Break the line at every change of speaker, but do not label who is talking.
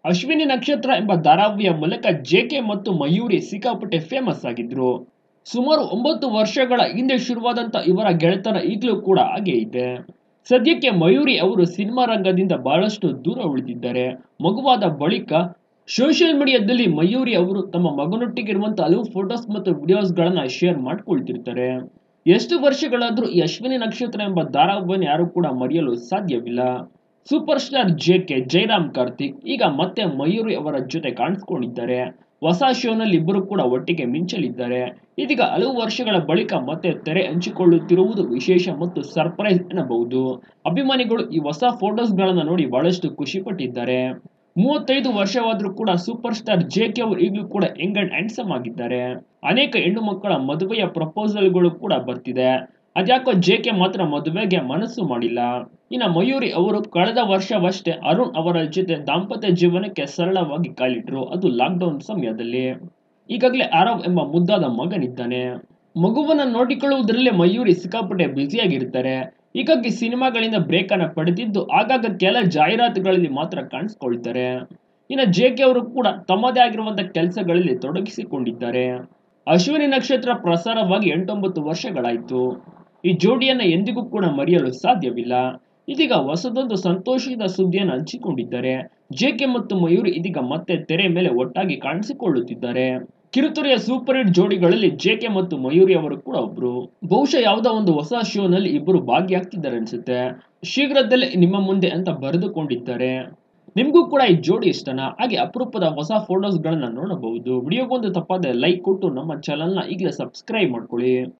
ಅಶ್ವಿನಿ ನಕ್ಷತ್ರ ಎಂಬ ಧಾರಾವಾಹಿಯ ಮೂಲಕ ಜೆಕೆ ಮತ್ತು ಮಯೂರಿ ಸಿಕ್ಕಾಪಟ್ಟೆ ಫೇಮಸ್ ಆಗಿದ್ರು ಸುಮಾರು ಒಂಬತ್ತು ವರ್ಷಗಳ ಹಿಂದೆ ಶುರುವಾದಂತ ಇವರ ಗೆಳೆತನ ಈಗಲೂ ಕೂಡ ಹಾಗೆ ಇದೆ ಸದ್ಯಕ್ಕೆ ಮಯೂರಿ ಅವರು ಸಿನಿಮಾ ರಂಗದಿಂದ ಬಹಳಷ್ಟು ದೂರ ಉಳಿದಿದ್ದಾರೆ ಮಗುವಾದ ಬಳಿಕ ಸೋಷಿಯಲ್ ಮೀಡಿಯಾದಲ್ಲಿ ಮಯೂರಿ ಅವರು ತಮ್ಮ ಮಗನೊಟ್ಟಿಗಿರುವಂತಹ ಹಲವು ಫೋಟೋಸ್ ಮತ್ತು ವಿಡಿಯೋಸ್ಗಳನ್ನ ಶೇರ್ ಮಾಡ್ಕೊಳ್ತಿರ್ತಾರೆ ಎಷ್ಟು ವರ್ಷಗಳಾದ್ರೂ ಈ ಅಶ್ವಿನಿ ನಕ್ಷತ್ರ ಎಂಬ ಧಾರಾವಾಹಿಯನ್ನು ಯಾರು ಕೂಡ ಮರೆಯಲು ಸಾಧ್ಯವಿಲ್ಲ super star J K Jairam Karthik ಈಗ ಮತ್ತೆ ಮಯೂರಿ ಅವರ ಜೊತೆ ಕಾಣಿಸ್ಕೊಂಡಿದ್ದಾರೆ ಹೊಸ ಶೋನಲ್ಲಿ ಇಬ್ಬರು ಕೂಡ ಒಟ್ಟಿಗೆ ಮಿಂಚಲಿದ್ದಾರೆ ಇದೀಗ ಹಲವು ವರ್ಷಗಳ ಬಳಿಕ ಮತ್ತೆ ತೆರೆ ಹಂಚಿಕೊಳ್ಳುತ್ತಿರುವುದು ವಿಶೇಷ ಮತ್ತು ಸರ್ಪ್ರೈಸ್ ಎನ್ನಬಹುದು ಅಭಿಮಾನಿಗಳು ಈ ಹೊಸ ಫೋಟೋಸ್ಗಳನ್ನ ನೋಡಿ ಬಹಳಷ್ಟು ಖುಷಿ ಪಟ್ಟಿದ್ದಾರೆ ಮೂವತ್ತೈದು ವರ್ಷವಾದ್ರೂ ಕೂಡ ಸೂಪರ್ ಸ್ಟಾರ್ ಜೆ ಕೆ ಅವರು ಈಗಲೂ ಕೂಡ ಯಂಗ್ ಅಂಡ್ ಹ್ಯಾಂಡ್ಸಮ್ ಆಗಿದ್ದಾರೆ ಅನೇಕ ಹೆಣ್ಣು ಮಕ್ಕಳ ಮದುವೆಯ ಪ್ರಪೋಸಲ್ಗಳು ಕೂಡ ಬರ್ತಿದೆ ಅದ್ಯಾಕೋ ಜೆ ಕೆ ಮಾತ್ರ ಮದುವೆಗೆ ಮನಸ್ಸು ಮಾಡಿಲ್ಲ ಇನ್ನು ಮಯೂರಿ ಅವರು ಕಳೆದ ವರ್ಷವಷ್ಟೇ ಅರುಣ್ ಅವರ ಜೊತೆ ದಾಂಪತ್ಯ ಜೀವನಕ್ಕೆ ಸರಳವಾಗಿ ಕಾಲಿಟ್ರು ಅದು ಲಾಕ್ಡೌನ್ ಸಮಯದಲ್ಲಿ ಈಗಾಗಲೇ ಆರವ್ ಎಂಬ ಮುದ್ದಾದ ಮಗನಿದ್ದಾನೆ ಮಗುವನ್ನ ನೋಡಿಕೊಳ್ಳುವುದರಲ್ಲೇ ಮಯೂರಿ ಸಿಕ್ಕಾಪಟ್ಟೆ ಬ್ಯುಸಿಯಾಗಿರ್ತಾರೆ ಹೀಗಾಗಿ ಸಿನಿಮಾಗಳಿಂದ ಬ್ರೇಕ್ ಅನ್ನ ಪಡೆದಿದ್ದು ಆಗಾಗ ಕೆಲ ಜಾಹೀರಾತುಗಳಲ್ಲಿ ಮಾತ್ರ ಕಾಣಿಸ್ಕೊಳ್ತಾರೆ ಇನ್ನು ಜೆ ಕೆ ಅವರು ಕೂಡ ತಮ್ಮದೇ ಆಗಿರುವಂತಹ ಕೆಲಸಗಳಲ್ಲಿ ತೊಡಗಿಸಿಕೊಂಡಿದ್ದಾರೆ ಅಶ್ವಿನಿ ನಕ್ಷತ್ರ ಪ್ರಸಾರವಾಗಿ ಎಂಟೊಂಬತ್ತು ವರ್ಷಗಳಾಯಿತು ಈ ಜೋಡಿಯನ್ನ ಎಂದಿಗೂ ಕೂಡ ಮರೆಯಲು ಸಾಧ್ಯವಿಲ್ಲ ಇದೀಗ ಹೊಸದೊಂದು ಸಂತೋಷದ ಸುದ್ದಿಯನ್ನು ಹಂಚಿಕೊಂಡಿದ್ದಾರೆ ಜೆಕೆ ಮತ್ತು ಮಯೂರಿ ಇದೀಗ ಮತ್ತೆ ತೆರೆ ಮೇಲೆ ಒಟ್ಟಾಗಿ ಕಾಣಿಸಿಕೊಳ್ಳುತ್ತಿದ್ದಾರೆ ಕಿರುತೆರೆಯ ಸೂಪರ್ ಹಿಟ್ ಜೋಡಿಗಳಲ್ಲಿ ಜೆಕೆ ಮತ್ತು ಮಯೂರಿ ಅವರು ಕೂಡ ಒಬ್ರು ಬಹುಶಃ ಯಾವುದೋ ಒಂದು ಹೊಸ ಶೋನಲ್ಲಿ ಇಬ್ಬರು ಭಾಗಿಯಾಗ್ತಿದ್ದಾರೆ ಅನ್ಸುತ್ತೆ ಶೀಘ್ರದಲ್ಲೇ ನಿಮ್ಮ ಮುಂದೆ ಅಂತ ಬರೆದುಕೊಂಡಿದ್ದಾರೆ ನಿಮಗೂ ಕೂಡ ಈ ಜೋಡಿ ಇಷ್ಟನಾ ಹಾಗೆ ಅಪರೂಪದ ಹೊಸ ಫೋಟೋಸ್ಗಳನ್ನ ನೋಡಬಹುದು ವಿಡಿಯೋಗೊಂದು ತಪ್ಪದೆ ಲೈಕ್ ಕೊಟ್ಟು ನಮ್ಮ ಚಾನಲ್ನ ಈಗಲೇ ಸಬ್ಸ್ಕ್ರೈಬ್ ಮಾಡ್ಕೊಳ್ಳಿ